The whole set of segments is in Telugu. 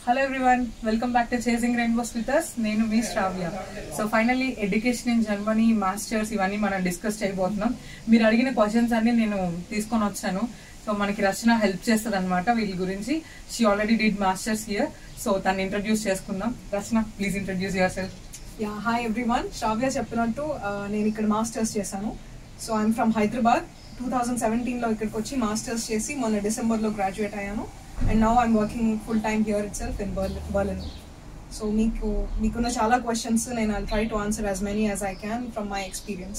Hello everyone welcome back to chasing rainbows with us నేను మీ Shravya so finally education in Germany masters ఇవన్నీ మనం డిస్కస్ చేయబోతున్నాం మీరు అడిగిన క్వశ్చన్స్ అన్ని నేను తీసుకొని వచ్చాను సో మనకి రచన హెల్ప్ చేస్తుంది అనమాట వీళ్ళ గురించి she already did masters here so తను ఇంట్రడ్యూస్ చేసుకుందాం Rachana please introduce yourself yeah hi everyone Shravya చెప్పినట్టు ఆ, నేను ఇక్కడ మాస్టర్స్ చేశాను so I'm from Hyderabad two thousand సెవెంటీన్లో ఇక్కడికి వచ్చి మాస్టర్స్ చేసి మొన్న డిసెంబర్లో గ్రాడ్యుయేట్ అయ్యాను and now I'm working full time here itself in Berlin so మీకు మీకున్న చాలా క్వశ్చన్స్ నేను I try to answer as many as I can from my experience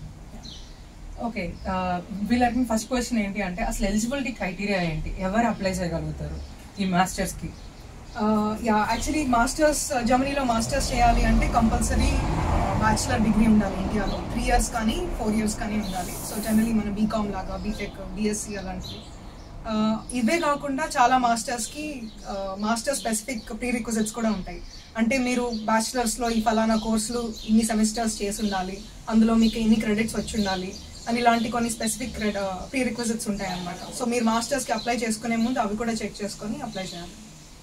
okay వీళ్ళ అడిగిన ఫస్ట్ క్వశ్చన్ ఏంటి అంటే అసలు ఎలిజిబిలిటీ క్రైటీరియా ఏంటి ఎవరు అప్లై చేయగలుగుతారు ఈ మాస్టర్స్ కి యా యాక్చువల్లీ మాస్టర్స్ జర్మనీలో మాస్టర్స్ చేయాలి అంటే కంపల్సరీ బ్యాచిలర్ డిగ్రీ ఉండాలి ఇండియాలో త్రీ ఇయర్స్ కానీ ఫోర్ ఇయర్స్ కానీ ఉండాలి సో జనరలీ మన బీకామ్ లాగా బీటెక్ బీఎస్సీ అలాంటివి Uh, ఇవే కాకుండా చాలా మాస్టర్స్కి మాస్టర్ స్పెసిఫిక్ ప్రీ రిక్వజిట్స్ కూడా ఉంటాయి అంటే మీరు బ్యాచిలర్స్లో ఈ ఫలానా కోర్సులు ఇన్ని సెమిస్టర్స్ చేసి ఉండాలి అందులో మీకు ఇన్ని క్రెడిట్స్ వచ్చి ఉండాలి అని ఇలాంటి కొన్ని స్పెసిఫిక్ ప్రీ రిక్వజిట్స్ ఉంటాయి అనమాట సో మీరు మాస్టర్స్కి అప్లై చేసుకునే ముందు అవి కూడా చెక్ చేసుకొని అప్లై చేయాలి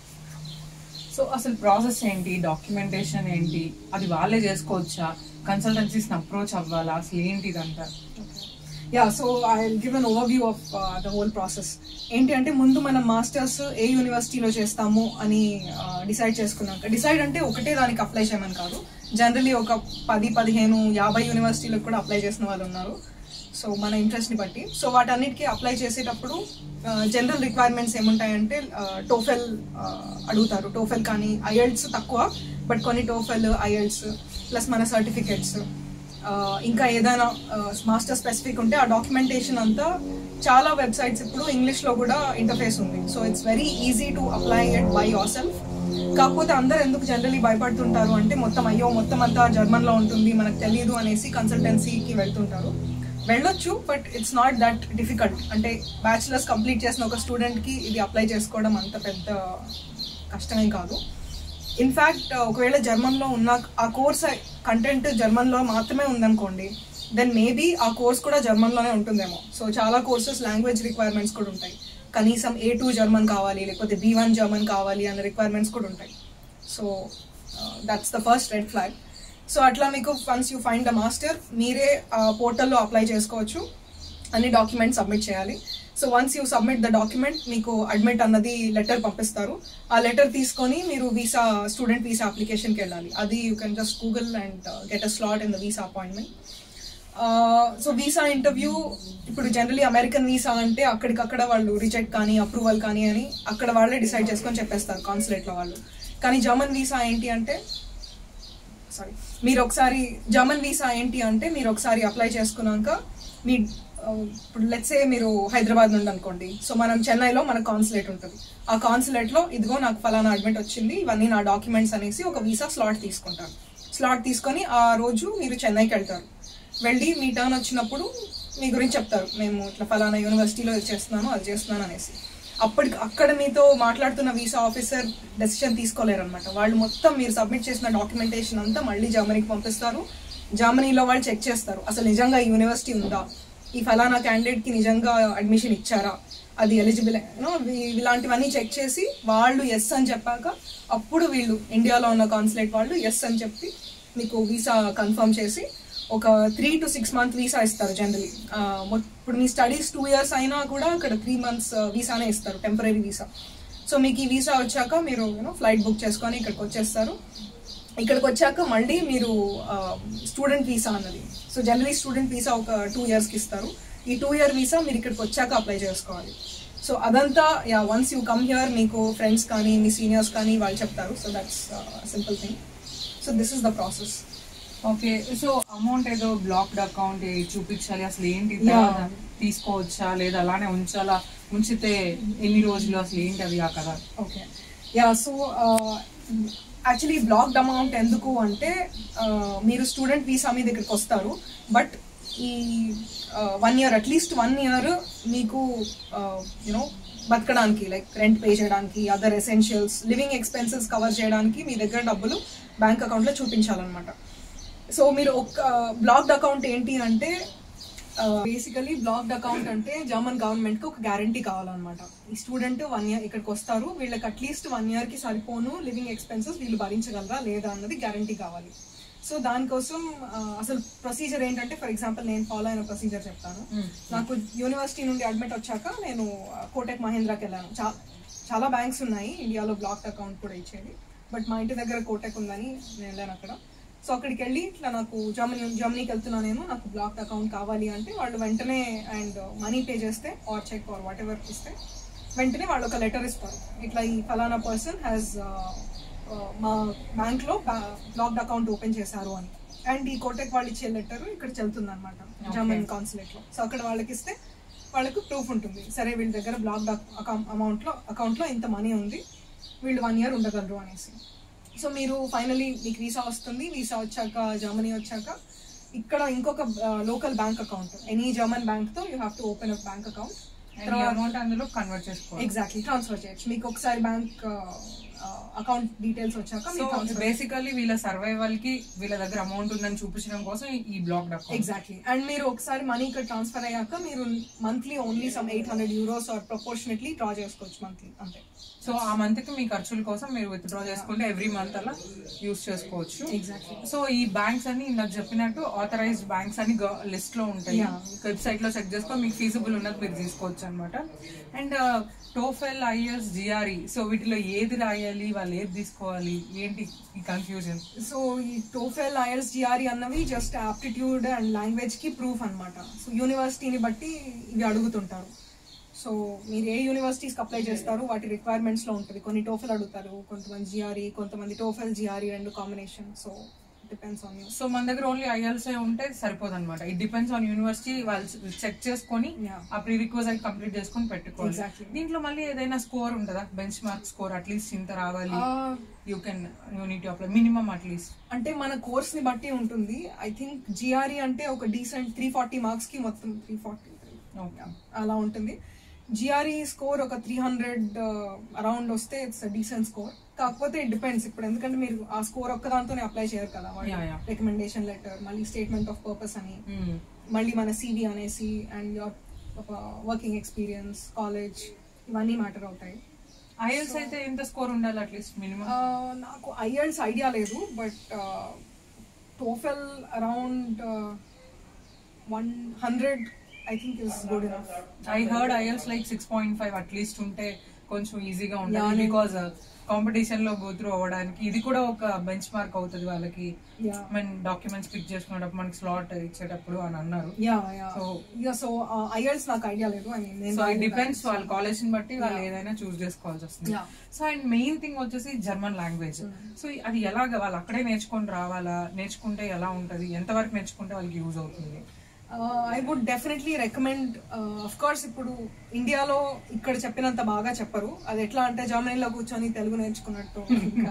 సో అసలు ప్రాసెస్ ఏంటి డాక్యుమెంటేషన్ ఏంటి అది వాళ్ళే చేసుకోవచ్చా కన్సల్టెన్సీస్ అప్రోచ్ అవ్వాలా అసలు ఏంటి ఇదంతా yeah so I give an overview of the whole process ఏంటి అంటే ముందు మనం మాస్టర్స్ ఏ యూనివర్సిటీలో చేస్తాము అని డిసైడ్ చేసుకున్నాక డిసైడ్ అంటే ఒకటే దానికి అప్లై చేయమని కాదు జనరలీ ఒక పది పదిహేను యాభై యూనివర్సిటీలకు కూడా అప్లై చేసిన వాళ్ళు ఉన్నారు సో మన ఇంట్రెస్ట్ని బట్టి సో వాటన్నిటికీ అప్లై చేసేటప్పుడు జనరల్ రిక్వైర్మెంట్స్ ఏముంటాయంటే టోఫెల్ అడుగుతారు టోఫెల్ కానీ ఐఎల్ట్స్ తక్కువ బట్ కొన్ని టోఫెల్ ఐఎల్ట్స్ ప్లస్ మన సర్టిఫికెట్స్ ఇంకా ఏదైనా మాస్టర్ స్పెసిఫిక్ ఉంటే ఆ డాక్యుమెంటేషన్ అంతా చాలా వెబ్సైట్స్ ఇప్పుడు ఇంగ్లీష్లో కూడా ఇంటర్ఫేస్ ఉంది so it's very easy to apply it by yourself కాకపోతే అందరు ఎందుకు జనరలీ భయపడుతుంటారు అంటే మొత్తం అయ్యో మొత్తం అంతా జర్మన్లో ఉంటుంది మనకు తెలియదు అనేసి కన్సల్టెన్సీకి వెళ్తుంటారు వెళ్ళొచ్చు but it's not that difficult అంటే బ్యాచిలర్స్ కంప్లీట్ చేసిన ఒక స్టూడెంట్కి ఇది అప్లై చేసుకోవడం అంత పెద్ద కష్టమేం కాదు ఇన్ఫ్యాక్ట్ ఒకవేళ జర్మన్లో ఉన్న ఆ కోర్స్ కంటెంట్ జర్మన్లో మాత్రమే ఉందనుకోండి దెన్ మేబీ ఆ కోర్స్ కూడా జర్మన్లోనే ఉంటుందేమో సో చాలా కోర్సెస్ లాంగ్వేజ్ రిక్వైర్మెంట్స్ కూడా ఉంటాయి కనీసం ఏ టూ జర్మన్ కావాలి లేకపోతే బీ వన్ జర్మన్ కావాలి అనే రిక్వైర్మెంట్స్ కూడా ఉంటాయి so that's the first red flag so అట్లా మీకు once you find the master మీరే పోర్టల్లో అప్లై చేసుకోవచ్చు అన్ని డాక్యుమెంట్స్ సబ్మిట్ చేయాలి so once you submit the document మీకు అడ్మిట్ అన్నది లెటర్ పంపిస్తారు ఆ లెటర్ తీసుకొని మీరు వీసా స్టూడెంట్ వీసా అప్లికేషన్కి వెళ్ళాలి అది you can just Google and get a slot in the visa appointment so visa interview ఇప్పుడు జనరలీ అమెరికన్ వీసా అంటే అక్కడికక్కడ వాళ్ళు రిజెక్ట్ కానీ అప్రూవల్ కానీ అని అక్కడ వాళ్ళే డిసైడ్ చేసుకొని చెప్పేస్తారు కాన్సులేట్లో వాళ్ళు కానీ జర్మన్ వీసా ఏంటి అంటే సారీ మీరు ఒకసారి జర్మన్ వీసా ఏంటి అంటే మీరు ఒకసారి అప్లై చేసుకున్నాక మీ ఆ, ఇప్పుడు లెట్సే మీరు హైదరాబాద్ నుండి అనుకోండి సో మనం చెన్నైలో మన కాన్సులేట్ ఉంటుంది ఆ కాన్సులేట్లో ఇదిగో నాకు ఫలానా అడ్మిట్ వచ్చింది ఇవన్నీ నా డాక్యుమెంట్స్ అనేసి ఒక వీసా స్లాట్ తీసుకుంటారు స్లాట్ తీసుకొని ఆ రోజు మీరు చెన్నైకి వెళ్తారు వెళ్ళి మీ టర్న్ వచ్చినప్పుడు మీ గురించి చెప్తారు మేము ఇట్లా ఫలానా యూనివర్సిటీలో ఇది చేస్తున్నాను అది చేస్తున్నాను అనేసి అప్పటికి అక్కడ మీతో మాట్లాడుతున్న వీసా ఆఫీసర్ డెసిషన్ తీసుకోలేరు అనమాట వాళ్ళు మొత్తం మీరు సబ్మిట్ చేసిన డాక్యుమెంటేషన్ అంతా మళ్ళీ జర్మనీకి పంపిస్తారు జర్మనీలో వాళ్ళు చెక్ చేస్తారు అసలు నిజంగా ఈ యూనివర్సిటీ ఉందా ఈ ఫలానా క్యాండిడేట్ కి నిజంగా అడ్మిషన్ ఇచ్చారా అది ఎలిజిబుల్ ఇలాంటివన్నీ చెక్ చేసి వాళ్ళు ఎస్ అని చెప్పాక అప్పుడు వీళ్ళు ఇండియాలో ఉన్న కాన్సులేట్ వాళ్ళు ఎస్ అని చెప్పి మీకు వీసా కన్ఫర్మ్ చేసి ఒక three to six month visa ఇస్తారు జనరలీ ఇప్పుడు మీ స్టడీస్ టూ ఇయర్స్ అయినా కూడా అక్కడ త్రీ మంత్స్ వీసానే ఇస్తారు టెంపరీ వీసా సో మీకు ఈ వీసా వచ్చాక మీరు యూనో ఫ్లైట్ బుక్ చేసుకొని ఇక్కడికి వచ్చేస్తారు ఇక్కడికి వచ్చాక మళ్ళీ మీరు స్టూడెంట్ వీసా అన్నది సో జనరలీ స్టూడెంట్ వీసా ఒక టూ ఇయర్స్కి ఇస్తారు ఈ టూ ఇయర్ వీసా మీరు ఇక్కడికి వచ్చాక అప్లై చేసుకోవాలి సో అదంతా yeah once you come here మీకు ఫ్రెండ్స్ కానీ మీ సీనియర్స్ కానీ వాళ్ళు చెప్తారు so that's simple thing so this is the process okay so amount ఏదో బ్లాక్డ్ అకౌంట్ చూపించాలి అసలు ఏంటి Yeah. తర్వాత తీసుకోవచ్చా లేదా అలానే ఉంచాలా ఉంచితే ఎన్ని రోజులు అసలు ఏంటి అవి ఆ కదా okay yeah so actually blocked amount ఎందుకు అంటే uh, మీరు స్టూడెంట్ వీసా మీ దగ్గరికి వస్తారు బట్ ఈ one year at least one year మీకు యూనో బతకడానికి లైక్ రెంట్ పే చేయడానికి other essentials living expenses cover చేయడానికి మీ దగ్గర డబ్బులు బ్యాంక్ అకౌంట్లో చూపించాలన్నమాట సో మీరు ఒక బ్లాక్డ్ అకౌంట్ ఏంటి అంటే బేసికలీ బ్లాక్డ్ అకౌంట్ అంటే జర్మన్ గవర్నమెంట్ కి ఒక గ్యారంటీ కావాలన్నమాట ఈ స్టూడెంట్ వన్ ఇయర్ ఇక్కడికి వస్తారు వీళ్ళకి అట్లీస్ట్ వన్ ఇయర్ కి సరిపోను లివింగ్ ఎక్స్పెన్సెస్ వీళ్ళు భరించగలరా లేదా అన్నది గ్యారంటీ కావాలి సో దానికోసం ఆ, అసలు ప్రొసీజర్ ఏంటంటే ఫర్ ఎగ్జాంపుల్ నేను ఫాలో అయిన ప్రొసీజర్ చెప్తాను నాకు యూనివర్సిటీ నుండి అడ్మిట్ వచ్చాక నేను ఆ, కోటక్ మహేంద్రాకి వెళ్ళాను చా- చాలా బ్యాంక్స్ ఉన్నాయి ఇండియాలో బ్లాక్డ్ అకౌంట్ కూడా ఇచ్చేది బట్ మా ఇంటి దగ్గర కోటక్ ఉందని నేను వెళ్ళాను అక్కడ సో అక్కడికి వెళ్ళి ఇట్లా నాకు జర్మనీ జర్మనీకి వెళ్తున్నా నేను నాకు బ్లాక్డ్ అకౌంట్ కావాలి అంటే వాళ్ళు వెంటనే అండ్ మనీ పే చేస్తే or cheque or whatever ఇస్తే వెంటనే వాళ్ళు ఒక లెటర్ ఇస్తారు ఇట్లా ఈ ఫలానా పర్సన్ హ్యాస్ మా బ్యాంక్ లో బ్లాక్డ్ అకౌంట్ ఓపెన్ చేశారు అని అండ్ ఈ కోటక్ వాళ్ళు ఇచ్చే లెటర్ ఇక్కడ చెల్తుంది అనమాట జర్మన్ కాన్సులేట్ లో సో అక్కడ వాళ్ళకి ఇస్తే వాళ్ళకు ప్రూఫ్ ఉంటుంది సరే వీళ్ళ దగ్గర బ్లాక్డ్ అమౌంట్ లో అకౌంట్ లో ఇంత మనీ ఉంది వీళ్ళు వన్ ఇయర్ ఉండగలరు అనేసి సో మీరు ఫైనలీ మీకు వీసా వస్తుంది వీసా వచ్చాక జర్మనీ వచ్చాక ఇక్కడ ఇంకొక local bank account any German bank తో you have to open up bank account amount అందులో కన్వర్ట్ చేసుకోవాలి ఎగ్జాక్ట్లీ ట్రాన్స్ఫర్ చేయొచ్చు మీకు ఒకసారి బ్యాంక్ అకౌంట్ డీటెయిల్స్ వచ్చాక సో మీరు ట్రాన్స్ఫర్ బేసికలీ వీళ్ళ సర్వైవల్ కి వీళ్ళ దగ్గర అమౌంట్ ఉందని చూపించడం కోసం ఈ బ్లాక్ అకౌంట్ ఎగ్జాక్ట్లీ అండ్ మీరు ఒకసారి మనీ ఇక్కడ ట్రాన్స్ఫర్ అయ్యాక మీరు monthly only some eight hundred euros or proportionately draw చేసుకోవచ్చు మంత్లీ అంతే సో ఆ మంత్ కి మీ ఖర్చుల కోసం మీరు విత్డ్రా చేసుకుంటే ఎవ్రీ మంత్ అలా యూస్ చేసుకోవచ్చు ఎగ్జాక్ట్లీ సో ఈ బ్యాంక్స్ అన్ని ఇందాక చెప్పినట్టు ఆథరైజ్డ్ బ్యాంక్స్ అని లిస్ట్ లో ఉంటాయి Yeah. వెబ్సైట్ లో చెక్ చేసుకొని మీకు ఫీజిబుల్ ఉన్నది మీరు తీసుకోవచ్చు అనమాట అండ్ టోఫెల్ ఐఎస్ జిఆర్ఈ సో వీటిలో ఏది రాయాలి వాళ్ళు ఏది తీసుకోవాలి ఏంటి ఈ కన్ఫ్యూజన్ సో ఈ టోఫెల్ ఐఎల్స్ జిఆర్ఈ అన్నవి జస్ట్ ఆప్టిట్యూడ్ అండ్ లాంగ్వేజ్ కి ప్రూఫ్ అన్నమాట సో యూనివర్సిటీని బట్టి ఇవి అడుగుతుంటారు సో మీరు ఏ యూనివర్సిటీస్కి అప్లై చేస్తారు వాటి రిక్వైర్మెంట్స్ లో ఉంటుంది కొన్ని టోఫెల్ అడుగుతారు కొంతమంది జిఆర్ఈ కొంతమంది టోఫెల్ జిఆర్ఈ రెండు combination so depends on you so మన దగ్గర ఓన్లీ ఐఎల్స్ ఉంటే సరిపోదు అనమాట ఇట్ డిపెండ్స్ ఆన్ యూనివర్సిటీ వాళ్ళు చెక్ చేసుకొని Yeah. ఆ ప్రీ రిక్వెస్ట్ కంప్లీట్ చేసుకొని పెట్టుకోవాలి Exactly. దీంట్లో మళ్ళీ ఏదైనా స్కోర్ ఉంటుందా బెంచ్ మార్క్ స్కోర్ అట్లీస్ట్ ఇంత రావాలి you can unit apply minimum at least అంటే మన కోర్స్ ని బట్టి ఉంటుంది ఐ థింక్ జిఆర్ఈ అంటే ఒక డీసెంట్ త్రీ ఫార్టీ మార్క్స్ కి మొత్తం త్రీ ఫార్టీ ఓకే అలా ఉంటుంది జిఆర్ఈ స్కోర్ ఒక త్రీ హండ్రెడ్ అరౌండ్ వస్తే ఇట్స్ డీసెంట్ స్కోర్ కాకపోతే ఇట్ డిపెండ్స్ ఇప్పుడు ఎందుకంటే మీరు ఆ స్కోర్ ఒక్క దాంతోనే అప్లై చేయరు కదా Yeah, yeah. రికమెండేషన్ లెటర్ మళ్ళీ స్టేట్మెంట్ ఆఫ్ పర్పస్ అని మళ్ళీ మన సివి అనేసి and your working experience college ఇవన్నీ మ్యాటర్ అవుతాయి ఐఎల్స్ అయితే ఎంత స్కోర్ ఉండాలి అట్లీస్ట్ మినిమం Uh, నాకు ఐఎల్స్ ఐడియా లేదు but TOEFL around one hundred I think is good enough I heard IELTS like six point five at least ఉంటే కొంచెం ఈజీగా Yeah, ఉంటుంది నేను- బికాస్ కాంపిటీషన్ లో గో త్రూ అవ్వడానికి ఇది కూడా ఒక బెంచ్ మార్క్ అవుతుంది వాళ్ళకి Yeah. మన డాక్యుమెంట్స్ పిక్ చేసుకునేటప్పుడు మనకి స్లాట్ ఇచ్చేటప్పుడు అని అన్నారు yeah yeah So- yeah so IELTS నాకు ఐడియా లేదు I mean so it depends వాళ్ళ కాలేజ్ ని బట్టి వాళ్ళు ఏదైనా చూస్ చేసుకోవాల్సి వస్తుంది Yeah. So and main thing వచ్చేసి జర్మన్ లాంగ్వేజ్ సో అది ఎలాగ వాళ్ళు అక్కడే నేర్చుకొని రావాలా నేర్చుకుంటే ఎలా ఉంటది ఎంత వరకు నేర్చుకుంటే వాళ్ళకి యూజ్ అవుతుంది I would definitely recommend of course ఇప్పుడు ఇండియాలో ఇక్కడ చెప్పినంత బాగా చెప్పరు అది ఎట్లా అంటే జర్మనీలో కూర్చొని తెలుగు నేర్చుకున్నట్టు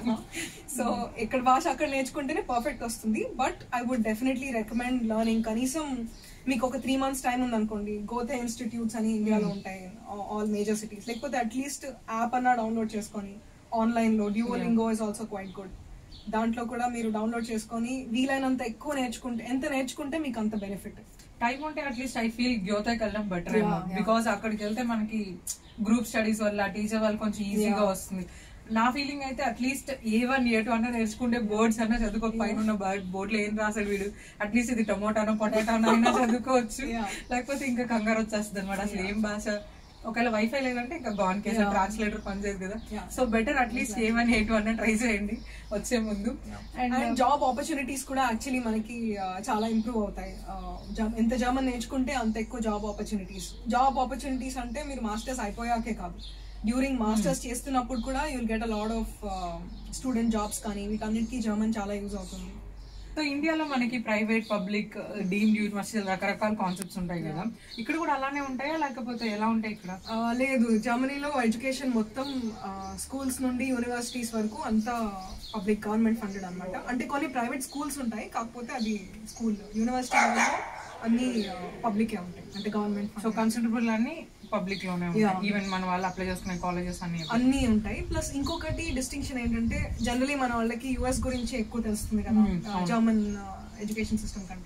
సో ఇక్కడ భాష అక్కడ నేర్చుకుంటేనే పర్ఫెక్ట్ వస్తుంది but I would definitely recommend learning కనీసం మీకు ఒక త్రీ మంత్స్ టైం ఉందనుకోండి గోతే ఇన్స్టిట్యూట్స్ అని ఇండియాలో ఉంటాయి ఆల్ మేజర్ సిటీస్ లేకపోతే అట్లీస్ట్ యాప్ అన్నా డౌన్లోడ్ చేసుకొని ఆన్లైన్ లో Duolingo is also quite good దాంట్లో కూడా మీరు డౌన్లోడ్ చేసుకొని వీలైనంత ఎక్కువ నేర్చుకుంటే ఎంత నేర్చుకుంటే మీకు అంత బెనిఫిట్ టైం ఉంటే అట్లీస్ట్ ఐ ఫీల్ గ్యోతకి వెళ్ళడం బెటర్ Yeah, ఏమో yeah. బికాస్ అక్కడికి వెళ్తే మనకి గ్రూప్ స్టడీస్ వల్ల టీచర్ వాళ్ళు కొంచెం ఈజీగా Yeah. వస్తుంది నా ఫీలింగ్ అయితే at least A one A two అన్నా నేర్చుకుంటే బోర్డ్స్ అన్నా చదువుకో పైన ఉన్న బోర్డ్ లో ఏం రాసాడు వీడు అట్లీస్ట్ ఇది టొమాటోనో పొటాటోనో అయినా చదువుకోవచ్చు Yeah. లేకపోతే ఇంకా కంగారు వచ్చేస్తుంది అనమాట అసలు ఏం భాష ఒకవేళ వైఫై లేదంటే ఇంకా గాన్ కేసు Yeah. ట్రాన్స్లేటర్ పనిచేయదు కదా Yeah. So better at least A one A two అన్నా ట్రై చేయండి వచ్చే ముందు అండ్ అండ్ జాబ్ ఆపర్చునిటీస్ కూడా యాక్చువల్లీ మనకి ఆ, చాలా ఇంప్రూవ్ అవుతాయి ఆ, జ- ఎంత జర్మన్ నేర్చుకుంటే అంత ఎక్కువ జాబ్ ఆపర్చునిటీస్ జాబ్ ఆపర్చునిటీస్ అంటే మీరు మాస్టర్స్ అయిపోయాకే కాదు డ్యూరింగ్ మాస్టర్స్ చేస్తున్నప్పుడు కూడా you'll get a lot of student jobs కానీ వీటన్నిటికీ జర్మన్ చాలా యూజ్ అవుతుంది సో ఇండియాలో మనకి ప్రైవేట్ పబ్లిక్ డీమ్డ్ యూనివర్సిటీ రకరకాల కాన్సెప్ట్స్ ఉంటాయి కదా ఇక్కడ కూడా అలానే ఉంటాయా లేకపోతే ఎలా ఉంటాయి ఇక్కడ ఆ, లేదు జర్మనీలో ఎడ్యుకేషన్ మొత్తం స్కూల్స్ నుండి యూనివర్సిటీస్ వరకు అంతా పబ్లిక్ గవర్నమెంట్ ఫండెడ్ అన్నమాట అంటే కొన్ని ప్రైవేట్ స్కూల్స్ ఉంటాయి కాకపోతే అది స్కూల్ యూనివర్సిటీ అన్ని పబ్లికే ఉంటాయి అంటే గవర్నమెంట్ సో కన్సిడరబుల్ అన్ని పబ్లిక్ లోనే ఉంటాయి Yeah. ఈవెన్ మన వాళ్ళు అప్లై చేసుకునే కాలేజెస్ అన్ని అన్ని ఉంటాయి ప్లస్ ఇంకొకటి డిస్టింక్షన్ ఏంటంటే జనరలీ మన వాళ్ళకి యుఎస్ గురించి ఎక్కువ తెలుస్తుంది కదా Hmm, అవును. జర్మన్ ఎడ్యుకేషన్ సిస్టమ్ కంటే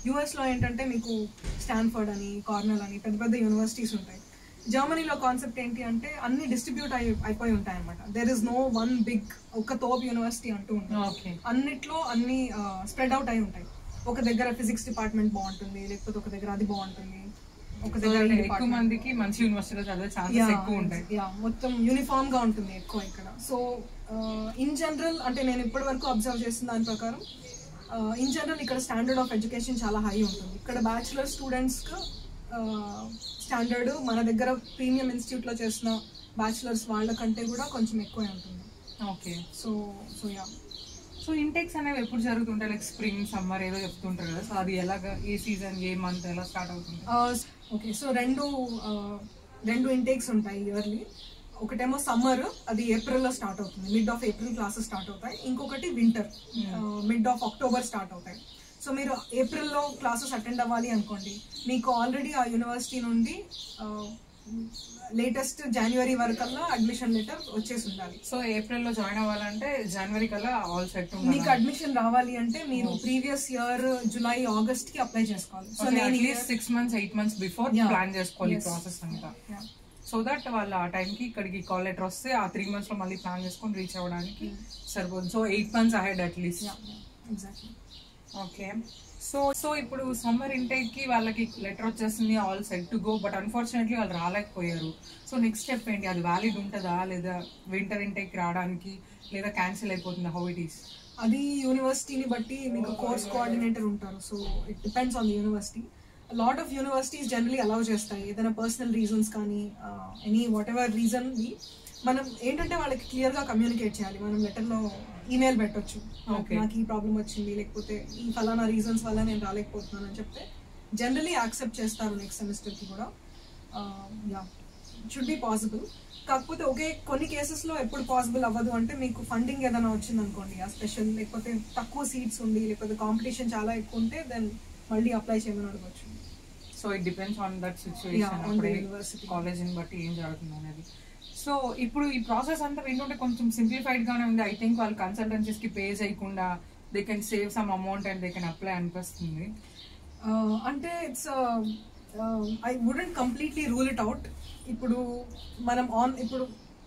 యుఎస్ లో ఏంటంటే మీకు స్టాన్ఫర్డ్ అని కార్నల్ అని పెద్ద పెద్ద యూనివర్సిటీస్ ఉంటాయి జర్మనీలో కాన్సెప్ట్ ఏంటి అంటే అన్ని డిస్ట్రిబ్యూట్ అయి అయిపోయి ఉంటాయి అనమాట there is no one big ఒక తోప్ యూనివర్సిటీ అంటూ ఉంటుంది ఓకే అన్నిట్లో అన్ని స్ప్రెడ్ అవుట్ అయి ఉంటాయి ఒక దగ్గర ఫిజిక్స్ డిపార్ట్మెంట్ బాగుంటుంది లేకపోతే ఒక దగ్గర అది బాగుంటుంది ఒక సో దగ్గర ఈ ఎక్కువ department. మందికి మంచి యూనివర్సిటీలో చదివే ఛాన్సెస్ Yeah, ఎక్కువ ఉంటాయి yeah, మొత్తం యూనిఫామ్ గా ఉంటుంది ఎక్కువ ఇక్కడ సో ఇన్ జనరల్ అంటే నేను ఇప్పటి వరకు అబ్జర్వ్ చేసిన దాని ప్రకారం ఇన్ జనరల్ ఇక్కడ స్టాండర్డ్ ఆఫ్ ఎడ్యుకేషన్ చాలా హై ఉంటుంది ఇక్కడ బ్యాచులర్ స్టూడెంట్స్ కి స్టాండర్డ్ మన దగ్గర ప్రీమియం ఇన్స్టిట్యూట్ లో చేసిన బ్యాచులర్స్ వాళ్ళకంటే కూడా కొంచెం ఎక్కువే ఉంటుంది okay so so yeah so intakes అనేవి ఎప్పుడు జరుగుతుంటాయి లైక్ స్ప్రింగ్ సమ్మర్ ఏదో చెప్తుంటారు కదా సో అది ఎలాగా ఏ సీజన్ ఏ మంత్ ఎలా స్టార్ట్ అవుతుంది ఓకే సో రెండు uh, రెండు ఇంటేక్స్ ఉంటాయి ఇయర్లీ ఒకటేమో సమ్మర్ అది ఏప్రిల్ లో స్టార్ట్ అవుతుంది mid of April classes start అవుతాయి ఇంకొకటి winter mid of October start అవుతాయి సో మీరు ఏప్రిల్లో క్లాసెస్ అటెండ్ అవ్వాలి అనుకోండి మీకు ఆల్రెడీ ఆ యూనివర్సిటీ నుండి లేటెస్ట్ జనవరి వరకల్లా అడ్మిషన్ లెటర్ వచ్చేసి ఉండాలి సో ఏప్రిల్ లో జాయిన్ అవ్వాలంటే జనవరి కల్లా ఆల్ సెట్ మీకు అడ్మిషన్ రావాలి అంటే మీరు ప్రీవియస్ ఇయర్ జూలై ఆగస్ట్ కి అప్లై చేసుకోవాలి సో నేను at least six months eight months before Yeah. Plan చేసుకోవాలి Yes. ప్రాసెస్ అంతా Yeah. సో దట్ వాళ్ళు ఆ టైంకి ఇక్కడికి కాల్ లెటర్ వస్తే ఆ త్రీ మంత్స్ లో మళ్ళీ ప్లాన్ చేసుకొని రీచ్ అవ్వడానికి సరిపోతుంది so eight months ahead at least Yeah, yeah, exactly. Okay so so ఇప్పుడు సమ్మర్ ఇంటేక్ కి వాళ్ళకి లెటర్ వచ్చేసింది all set to go but unfortunately వాళ్ళు రాలేకపోయారు సో నెక్స్ట్ స్టెప్ ఏంటి అది వ్యాలిడ్ ఉంటుందా లేదా వింటర్ ఇంటేక్ రావడానికి లేదా క్యాన్సిల్ అయిపోతుందా హౌ ఇట్ ఈస్ అది యూనివర్సిటీని బట్టి మీకు కోర్స్ కోఆర్డినేటర్ ఉంటారు so it depends on the university lot of universities generally allow చేస్తాయి ఏదైనా పర్సనల్ రీజన్స్ కానీ ఎనీ వాట్ ఎవర్ రీజన్ మనం ఏంటంటే వాళ్ళకి క్లియర్ గా కమ్యూనికేట్ చేయాలి మనం లెటర్ లో ఈమెయిల్ పెట్టొచ్చు Okay. నాకు ఈ ప్రాబ్లం వచ్చింది లేకపోతే ఈ ఫలానా రీజన్స్ వల్ల నేను రాలేకపోతున్నాను అని చెప్తే జనరలీ యాక్సెప్ట్ చేస్తారు నెక్స్ట్ సెమిస్టర్ కి కూడా యా షుడ్ బి పాసిబుల్ కాకపోతే ఒకే కొన్ని కేసెస్ లో ఎప్పుడు పాసిబుల్ అవ్వదు అంటే మీకు ఫండింగ్ ఏదైనా వచ్చింది అనుకోండి ఆ స్పెషల్ లేకపోతే తక్కువ సీట్స్ ఉంది లేకపోతే కాంపిటీషన్ చాలా ఎక్కువ ఉంటే దెన్ మళ్ళీ అప్లై చేయమని అడగచ్చు so it depends on that Yeah, situation on the అప్పుడే university. కాలేజ్ని బట్టి ఏం జరుగుతుంది అనేది సో ఇప్పుడు ఈ ప్రాసెస్ అంతా ఏంటంటే కొంచెం సింప్లిఫైడ్ గానే ఉంది ఐ థింక్ వాళ్ళు కన్సల్టెన్సీస్ కి పే చేయకుండా they can save some amount and they can apply అనిపిస్తుంది అంటే it's I wouldn't completely rule it out ఇప్పుడు మనం ఆన్ ఇప్పుడు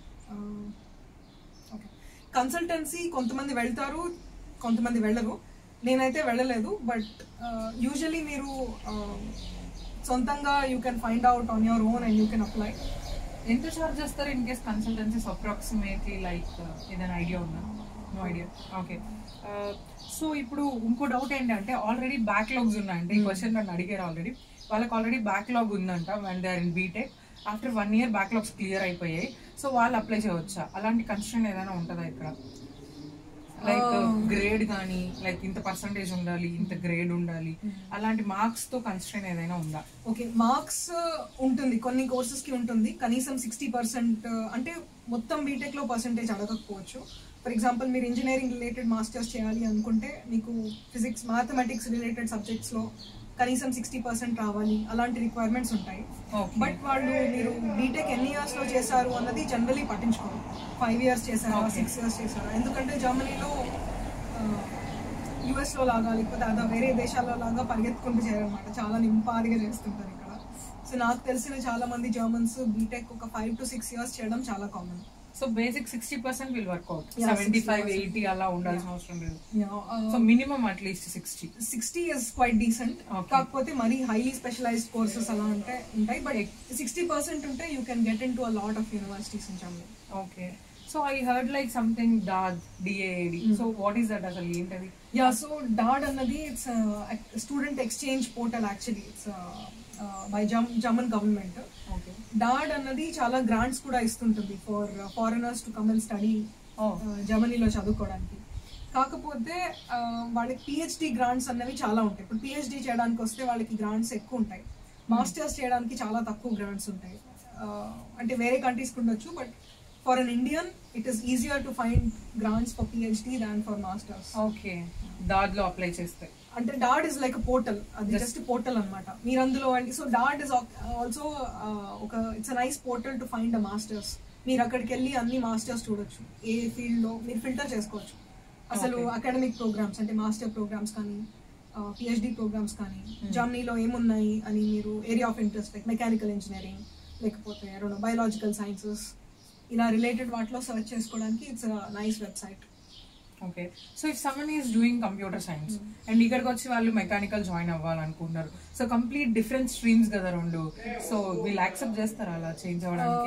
ఓకే కన్సల్టెన్సీ కొంతమంది వెళ్తారు కొంతమంది వెళ్ళరు నేనైతే వెళ్ళలేదు బట్ యూజువలీ మీరు uh, సొంతంగా you can find out on your own and you can apply ఎంత చార్జ్ చేస్తారు in case consultancies approximately like ఏదైనా ఐడియా ఉందా నో ఐడియా ఓకే సో ఇప్పుడు ఇంకో డౌట్ ఏంటంటే ఆల్రెడీ బ్యాక్లాగ్స్ ఉన్నాయంటే ఈ క్వశ్చన్ నన్ను అడిగారు ఆల్రెడీ వాళ్ళకి ఆల్రెడీ బ్యాక్లాగ్ ఉందంట one they are in BTech after one year backlogs clear అయిపోయాయి సో వాళ్ళు అప్లై చేయవచ్చా అలాంటి కన్స్ట్రెంట్ ఏదైనా ఉంటుందా ఇక్కడ లైక్ గ్రేడ్ కానీ లైక్ ఇంత పర్సంటేజ్ ఉండాలి ఇంత గ్రేడ్ ఉండాలి అలాంటి మార్క్స్ తో కన్స్ట్రెంట్ ఏదైనా ఉందా ఓకే మార్క్స్ ఉంటుంది కొన్ని కోర్సెస్ కి ఉంటుంది కనీసం సిక్స్టీ పర్సెంట్ అంటే మొత్తం బీటెక్ లో పర్సెంటేజ్ అడగకపోవచ్చు ఫర్ ఎగ్జాంపుల్ మీరు ఇంజనీరింగ్ రిలేటెడ్ మాస్టర్స్ చేయాలి అనుకుంటే మీకు ఫిజిక్స్ మ్యాథమెటిక్స్ రిలేటెడ్ సబ్జెక్ట్స్ లో కనీసం సిక్స్టీ పర్సెంట్ రావాలి అలాంటి రిక్వైర్మెంట్స్ ఉంటాయి ఓకే బట్ వాళ్ళు మీరు బీటెక్ ఎన్ని ఇయర్స్ లో చేశారు అన్నది జనరలీ పట్టించుకోరు ఫైవ్ ఇయర్స్ చేశారా Okay. సిక్స్ ఇయర్స్ చేశారా ఎందుకంటే జర్మనీలో యుఎస్ లో లాగా లేకపోతే అదో వేరే దేశాల్లో లాగా పరిగెత్తుకుంటూ చేయరన్నమాట చాలా నింపాదిగా చేస్తుంటారు ఇక్కడ సో నాకు తెలిసిన చాలా మంది జర్మన్స్ బీటెక్ ఒక ఫైవ్ టు సిక్స్ ఇయర్స్ చేయడం చాలా common so basic sixty percent will work out Yeah, seventy five 60%. Eighty అలా ఉండాల్సిన అవసరం లేదు so minimum at least sixty sixty is quite decent Okay. కాకపోతే మరీ హైలీ స్పెషలైజ్డ్ కోర్సెస్ అలా ఉంటే ఉంటాయి బట్ సిక్స్టీ పర్సెంట్ ఉంటే you can get in to a lot of universities in Germany okay so I heard like something DAAD D A D so what is that అసలు ఏంటది యా సో డాడ్ అన్నది it's student exchange portal actually it's by German government okay DAAD అన్నది చాలా గ్రాంట్స్ కూడా ఇస్తుంటుంది for foreigners to come and study ఓ జర్మనీలో చదువుకోవడానికి కాకపోతే ఆ, వాళ్ళకి పిహెచ్డి గ్రాంట్స్ అన్నవి చాలా ఉంటాయి ఇప్పుడు పిహెచ్డి చేయడానికి వస్తే వాళ్ళకి గ్రాంట్స్ ఎక్కువ ఉంటాయి మాస్టర్స్ చేయడానికి చాలా తక్కువ గ్రాంట్స్ ఉంటాయి ఆ, అంటే వేరే కంట్రీస్కి ఉండొచ్చు but for an Indian it is easier to find grants for PhD than for masters okay దాద్లో అప్లై చేస్తే అంటే డాడ్ ఇస్ లైక్ పోర్టల్ అది జస్ట్ పోర్టల్ అన్నమాట మీరు అందులో సో డాడ్ ఇస్ ఆల్సో ఒక it's a nice portal to find a masters మీరు అక్కడికి వెళ్ళి అన్ని మాస్టర్స్ చూడొచ్చు ఏ ఫీల్డ్ లో మీరు ఫిల్టర్ చేసుకోవచ్చు అసలు Okay. అకాడమిక్ ప్రోగ్రామ్స్ అంటే మాస్టర్ ప్రోగ్రామ్స్ కానీ పిహెచ్డి ప్రోగ్రామ్స్ కానీ జర్మనీలో ఏమున్నాయి అని మీరు area of interest like mechanical engineering లేకపోతే బయోలాజికల్ సైన్సెస్ ఇలా రిలేటెడ్ వాటిలో సెర్చ్ చేసుకోవడానికి it's nice website okay so if someone is doing computer science and ఇక్కడికి వచ్చి వాళ్ళు మెకానికల్ జాయిన్ అవ్వాలనుకుంటున్నారు సో కంప్లీట్ డిఫరెంట్ స్ట్రీమ్స్ కదా రెండు సో వీళ్ళు యాక్సెప్ట్ చేస్తారా అలా చేంజ్ అవ్వడానికి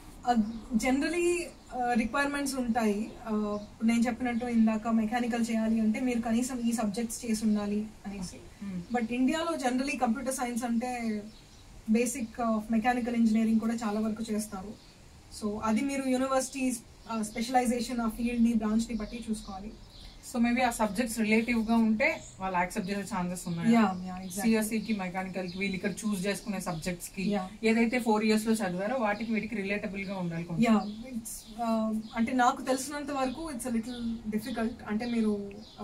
జనరలీ రిక్వైర్మెంట్స్ ఉంటాయి Uh, నేను చెప్పినట్టు ఇందాక మెకానికల్ చేయాలి అంటే మీరు కనీసం ఈ సబ్జెక్ట్స్ చేసి ఉండాలి అనేసి Hmm. బట్ ఇండియాలో జనరలీ కంప్యూటర్ సైన్స్ అంటే బేసిక్ మెకానికల్ ఇంజనీరింగ్ కూడా చాలా వరకు చేస్తారు సో అది మీరు యూనివర్సిటీ స్పెషలైజేషన్ ఆ ఫీల్డ్ ని బ్రాంచ్ ని బట్టి చూసుకోవాలి సో మేబీ ఆ సబ్జెక్ట్స్ రిలేటివ్ గా ఉంటే వాళ్ళు యాక్సెప్ట్ చేసే ఛాన్సెస్ ఉన్నాయి Yeah, yeah, exactly. సిఎస్సి కి మెకానికల్ కి వీళ్ళు ఇక్కడ చూస్ చేసుకునే సబ్జెక్ట్స్ కి Yeah. ఏదైతే ఫోర్ ఇయర్స్ లో చదివారో వాటికి వీటికి రిలేటబుల్ గా ఉండాలి కొంచెం. యా ఇట్స్ అంటే నాకు తెలిసినంత వరకు ఇట్స్ లిటిల్ డిఫికల్ట్ అంటే మీరు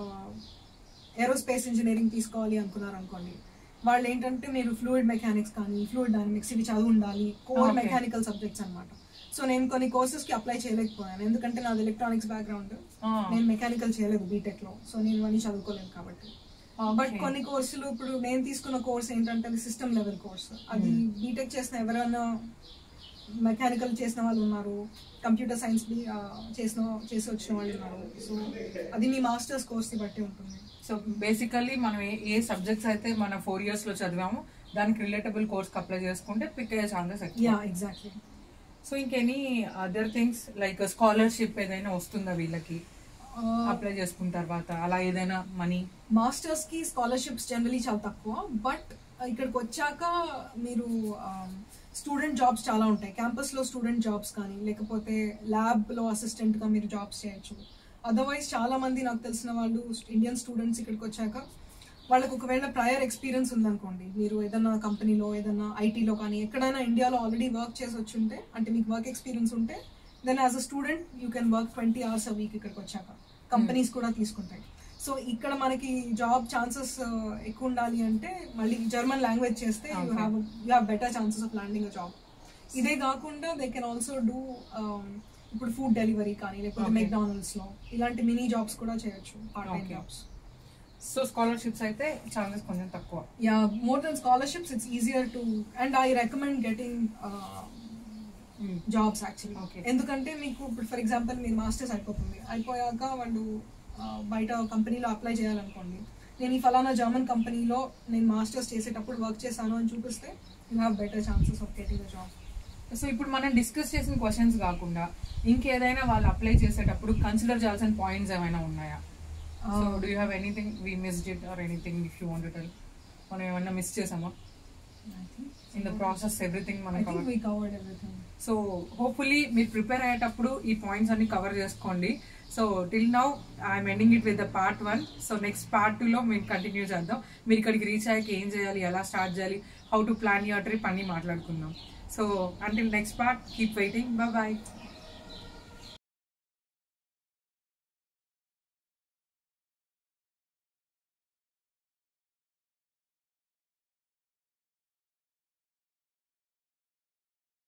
ఏరోస్పేస్ ఇంజనీరింగ్ తీసుకోవాలి అనుకున్నారు అనుకోండి వాళ్ళు ఏంటంటే మీరు ఫ్లూయిడ్ మెకానిక్స్ కానీ ఫ్లూయిడ్ డైనమిక్స్ ఇవి చదువు ఉండాలి కోర్ Okay. మెకానికల్ సబ్జెక్ట్స్ అన్నమాట సో నేను కొన్ని కోర్సెస్ కి అప్లై చేయలేకపోయాను ఎందుకంటే నాది ఎలక్ట్రానిక్స్ బ్యాక్గ్రౌండ్ Ah. నేను మెకానికల్ చేయలేదు బీటెక్ లో సో నేను ఇవన్నీ చదువుకోలేదు కాబట్టి Okay. బట్ కొన్ని కోర్సులు ఇప్పుడు నేను తీసుకున్న కోర్స్ ఏంటంటే అది సిస్టమ్ లెవెల్ కోర్స్ అది బీటెక్ చేసిన ఎవరైనా మెకానికల్ చేసిన వాళ్ళు ఉన్నారు కంప్యూటర్ సైన్స్ బి ఆ, చేసిన చేసి వచ్చిన వాళ్ళు ఉన్నారు సో అది మీ మాస్టర్స్ కోర్స్ ని బట్టి ఉంటుంది సో బేసికల్లీ మనం ఏ- ఏ సబ్జెక్ట్స్ అయితే మన ఫోర్ ఇయర్స్ లో చదివామో దానికి రిలేటబుల్ కోర్స్ అప్లై చేసుకుంటే పిక్ అయ్యే ఛాన్సెస్ ఎక్కువ యా ఎగ్జాక్ట్లీ సో ఇంకెనీ అదర్ థింగ్స్ లైక్ స్కాలర్షిప్ ఏదైనా వస్తుందా వీళ్ళకి అప్లై చేసుకున్న తర్వాత అలా ఏదైనా మనీ మాస్టర్స్ కి స్కాలర్షిప్స్ జనరలీ చాలా తక్కువ బట్ ఇక్కడికి వచ్చాక మీరు స్టూడెంట్ జాబ్స్ చాలా ఉంటాయి క్యాంపస్ లో స్టూడెంట్ జాబ్స్ కానీ లేకపోతే ల్యాబ్ లో అసిస్టెంట్ గా మీరు జాబ్స్ చేయొచ్చు అదర్వైజ్ చాలా మంది నాకు తెలిసిన వాళ్ళు ఇండియన్ స్టూడెంట్స్ ఇక్కడికి వచ్చాక వాళ్ళకి ఒకవేళ ప్రయర్ ఎక్స్పీరియన్స్ ఉందనుకోండి మీరు ఏదైనా కంపెనీలో ఏదైనా ఐటీలో కానీ ఎక్కడైనా ఇండియాలో ఆల్రెడీ వర్క్ చేసి వచ్చి ఉంటే అంటే మీకు వర్క్ ఎక్స్పీరియన్స్ ఉంటే then as a student you can work twenty hours a week ఇక్కడికి వచ్చాక కంపెనీస్ కూడా తీసుకుంటాయి సో ఇక్కడ మనకి జాబ్ ఛాన్సెస్ ఎక్కువ ఉండాలి అంటే మళ్ళీ జర్మన్ లాంగ్వేజ్ చేస్తే you Okay. Have you have better chances of landing a job ఇదే కాకుండా దే కెన్ ఆల్సో డూ ఇప్పుడు ఫుడ్ డెలివరీ కానీ లేకపోతే Okay. మెక్డానల్డ్స్ లో ఇలాంటి మినీ జాబ్స్ కూడా చేయొచ్చు part time Okay. Jobs so scholarships అయితే ఛాన్సెస్ కొంచెం తక్కువ yeah more than scholarships it's easier to and i recommend getting uh, jobs actually Okay. ఎందుకంటే మీకు ఇప్పుడు ఫర్ ఎగ్జాంపుల్ మీరు మాస్టర్స్ అయిపోతుంది అయిపోయాక వాళ్ళు ఆ, బయట కంపెనీలో అప్లై చేయాలనుకోండి నేను ఈ ఫలానా జర్మన్ కంపెనీలో నేను మాస్టర్స్ చేసేటప్పుడు వర్క్ చేశాను అని చూపిస్తే you have better chances of getting job so ఇప్పుడు మనం డిస్కస్ చేసిన క్వశ్చన్స్ కాకుండా ఇంకేదైనా వాళ్ళు అప్లై చేసేటప్పుడు కన్సిడర్ చేయాల్సిన పాయింట్స్ ఏమైనా ఉన్నాయా so do you have anything we missed it or anything if you want tell మనం ఏమన్నా మిస్ చేసామా ఇన్ ద ప్రాసెస్ ఎవ్రీథింగ్ మనం I think cover- we covered everything so hopefully మీరు ప్రిపేర్ అయ్యేటప్పుడు ఈ పాయింట్స్ అన్ని కవర్ చేసుకోండి so till now I'm ending it with the part one so next part టూలో మేము కంటిన్యూ చేద్దాం మీరు ఇక్కడికి రీచ్ అయ్యాక ఏం చేయాలి ఎలా స్టార్ట్ చేయాలి how to plan your trip అన్ని మాట్లాడుకుందాం so until next part keep waiting bye